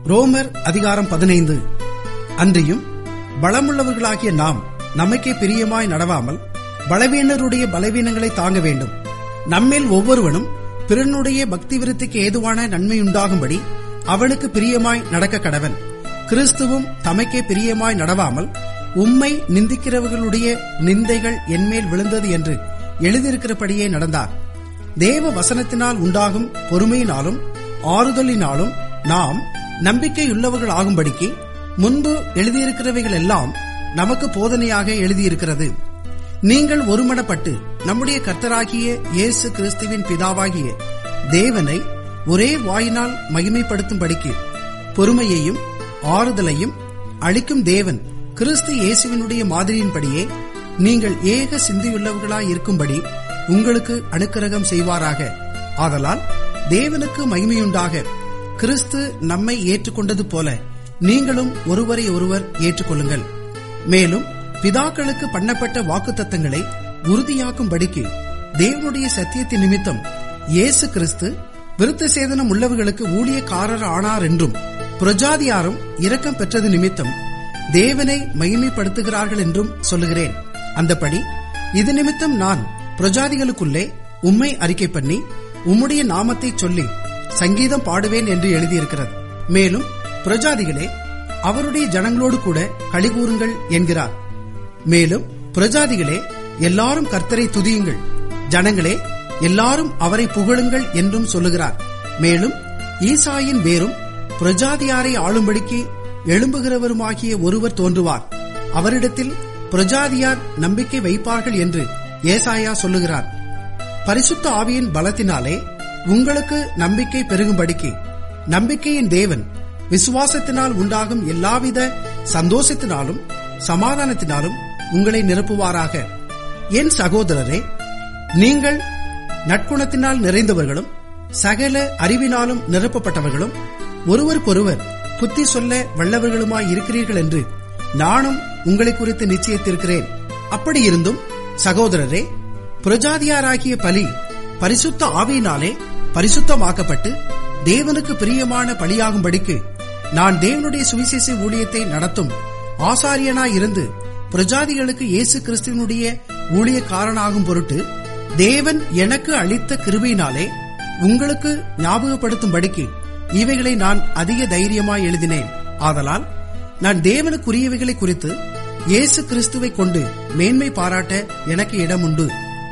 ரோமர் அதிகாரம் பதினைந்து அன்றியும் பலமுள்ளவர்களாகிய நாம் நமக்கே பிரியமாய் நடவாமல் பலவீனருடைய பலவீனங்களை தாங்க வேண்டும் நம்மில் ஒவ்வொருவனும் பிறனுடைய பக்தி விருத்திக்கு ஏதுவான நன்மையுண்டாகும்படி அவனுக்கு பிரியமாய் நடக்க கடவன் கிறிஸ்துவும் தமக்கே பிரியமாய் நடவாமல் உம்மை நிந்திக்கிறவர்களுடைய நிந்தைகள் என்மேல் விழுந்தது என்று எழுதியிருக்கிறபடியே நடந்தார் தேவ வசனத்தினால் உண்டாகும் பொறுமையினாலும் ஆறுதலினாலும் நாம் நம்பிக்கையுள்ளவர்கள் ஆகும்படிக்கு முன்பு எழுதியிருக்கிறவைகள் எல்லாம் நமக்கு போதனையாக எழுதியிருக்கிறது நீங்கள் ஒருமனப்பட்டு நம்முடைய கர்த்தராகிய இயேசு கிறிஸ்துவின் பிதாவாகிய தேவனை ஒரே வாயினால் மகிமைப்படுத்தும்படிக்கு பொறுமையையும் ஆறுதலையும் அளிக்கும் தேவன் கிறிஸ்து இயேசுவினுடைய மாதிரியின்படியே நீங்கள் ஏக சிந்தியுள்ளவர்களாய் இருக்கும்படி உங்களுக்கு அனுக்கிரகம் செய்வாராக ஆதலால் தேவனுக்கு மகிமையுண்டாக கிறிஸ்து நம்மை ஏற்றுக்கொண்டது போல நீங்களும் ஒருவரை ஒருவர் ஏற்றுக்கொள்ளுங்கள் மேலும் பிதாக்களுக்கு பண்ணப்பட்ட வாக்குத்தத்தங்களை உறுதியாக்கும்படிக்கு தேவனுடைய சத்தியத்தின் நிமித்தம் இயேசு கிறிஸ்து விருத்த சேதனம் உள்ளவர்களுக்கு ஊழியக்காரர் ஆனார் என்றும் புரஜாதியாரும் இரக்கம் பெற்றது நிமித்தம் தேவனை மகிமைப்படுத்துகிறார்கள் என்றும் சொல்லுகிறேன் அந்தபடி இது நிமித்தம் நான் பிரஜாதிகளுக்குள்ளே உம்மை அறிக்கை பண்ணி உம்முடைய நாமத்தை சொல்லி சங்கீதம் பாடுவேன் என்று எழுதியிருக்கிறது மேலும் பிரஜாதிகளே அவருடைய ஜனங்களோடு கூட கழிகூறுங்கள் என்கிறார் மேலும் பிரஜாதிகளே எல்லாரும் கர்த்தரை துதியுங்கள் ஜனங்களே எல்லாரும் அவரை புகழுங்கள் என்றும் சொல்லுகிறார் மேலும் ஈசாயின் வேரும் பிரஜாதியாரை ஆளும்படிக்கு எழும்புகிறவருமாகிய ஒருவர் தோன்றுவார் அவரிடத்தில் பிரஜாதியார் நம்பிக்கை வைப்பார்கள் என்று ஏசாயா சொல்லுகிறார் பரிசுத்த ஆவியின் பலத்தினாலே உங்களுக்கு நம்பிக்கை பெருகும்படிக்கு நம்பிக்கையின் தேவன் விசுவாசத்தினால் உண்டாகும் எல்லாவித சந்தோஷத்தினாலும் சமாதானத்தினாலும் உங்களை நிரப்புவாராக என் சகோதரரே நீங்கள் நற்குணத்தினால் நிறைந்தவர்களும் சகல அறிவினாலும் நிரப்பப்பட்டவர்களும் ஒருவருக்கொருவர் புத்தி சொல்ல வல்லவர்களுமாய் இருக்கிறீர்கள் என்று நானும் உங்களை குறித்து நிச்சயித்திருக்கிறேன் அப்படி இருந்தும் சகோதரரே புரஜாதியாராகிய பலி பரிசுத்த ஆவியினாலே பரிசுத்தமாக்கப்பட்டு தேவனுக்கு பிரியமான பலியாகும்படிக்கு நான் தேவனுடைய சுவிசேஷ ஊழியத்தை நடத்தும் ஆசாரியனாயிருந்து பிரஜாதிகளுக்கு இயேசு கிறிஸ்துவனுடைய ஊழியக்காரனாகும் பொருட்டு தேவன் எனக்கு அளித்த கிருபையினாலே உங்களுக்கு ஞாபகப்படுத்தும்படிக்கு இவைகளை நான் அதிக தைரியமாய் எழுதினேன் ஆதலால் நான் தேவனுக்குரியவைகளை குறித்து இயேசு கிறிஸ்துவை கொண்டு மேன்மை பாராட்ட எனக்கு இடம் உண்டு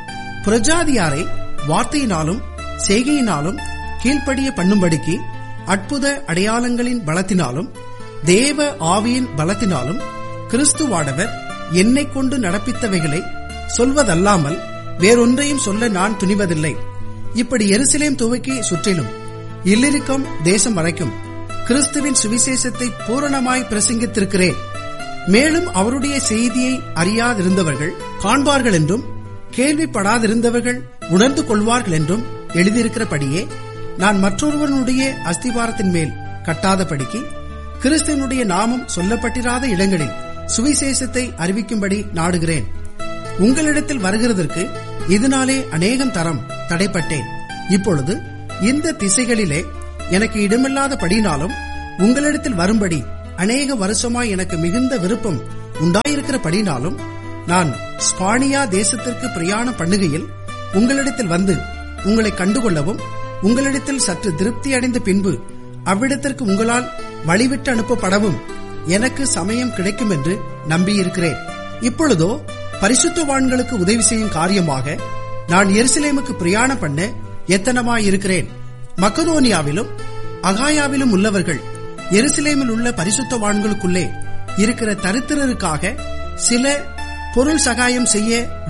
பிரஜாதியாரை வார்த்தையினாலும் செய்கையினாலும் கீழ்ப்படிய பண்ணும்படிக்கு அற்புத அடையாளங்களின் பலத்தினாலும் தேவ ஆவியின் பலத்தினாலும் கிறிஸ்துவாடவர் என்னை கொண்டு நடப்பித்தவைகளை சொல்வதல்லாமல் வேறொன்றையும் சொல்ல நான் துணிவதில்லை இப்படி எருசலேம் துவக்கி சுற்றிலும் இல்லிருக்கம் தேசம் வரைக்கும் கிறிஸ்துவின் சுவிசேஷத்தை பூரணமாய் பிரசங்கித்திருக்கிறேன் மேலும் அவருடைய செய்தியை அறியாதிருந்தவர்கள் காண்பார்கள் என்றும் கேள்விப்படாதிருந்தவர்கள் உணர்ந்து கொள்வார்கள் என்றும் எழுதியிருக்கிறபடியே நான் மற்றொருவனுடைய அஸ்திவாரத்தின் மேல் கட்டாதபடிக்கு கிறிஸ்துவனுடைய நாமம் சொல்லப்பட்டிராத இடங்களில் சுவிசேஷத்தை அறிவிக்கும்படி நாடுகிறேன் உங்களிடத்தில் வருகிறதற்கு இதனாலே அநேகம் தரம் தடைப்பட்டேன் இப்பொழுது இந்த திசைகளிலே எனக்கு இடமில்லாத படினாலும் உங்களிடத்தில் வரும்படி அநேக வருஷமாய் எனக்கு மிகுந்த விருப்பம் உண்டாயிருக்கிறபடினாலும் நான் ஸ்பானியா தேசத்திற்கு பிரயாணம் பண்ணுகையில் உங்களிடத்தில் வந்து உங்களை கண்டுகொள்ளவும் உங்களிடத்தில் சற்று திருப்தி அடைந்த பின்பு அவ்விடத்திற்கு உங்களால் வழிவிட்டு அனுப்பப்படவும் எனக்கு சமயம் கிடைக்கும் என்று நம்பியிருக்கிறேன் இப்பொழுதோ பரிசுத்தவான்களுக்கு உதவி செய்யும் காரியமாக நான் எருசலேமுக்கு பிரயாணம் பண்ண எத்தனமாயிருக்கிறேன் மக்கதோனியாவிலும் அகாயாவிலும் உள்ளவர்கள் எருசலேமில் உள்ள பரிசுத்தவான்களுக்குள்ளே இருக்கிற தரித்திரருக்காக சில பொருள் சகாயம் செய்ய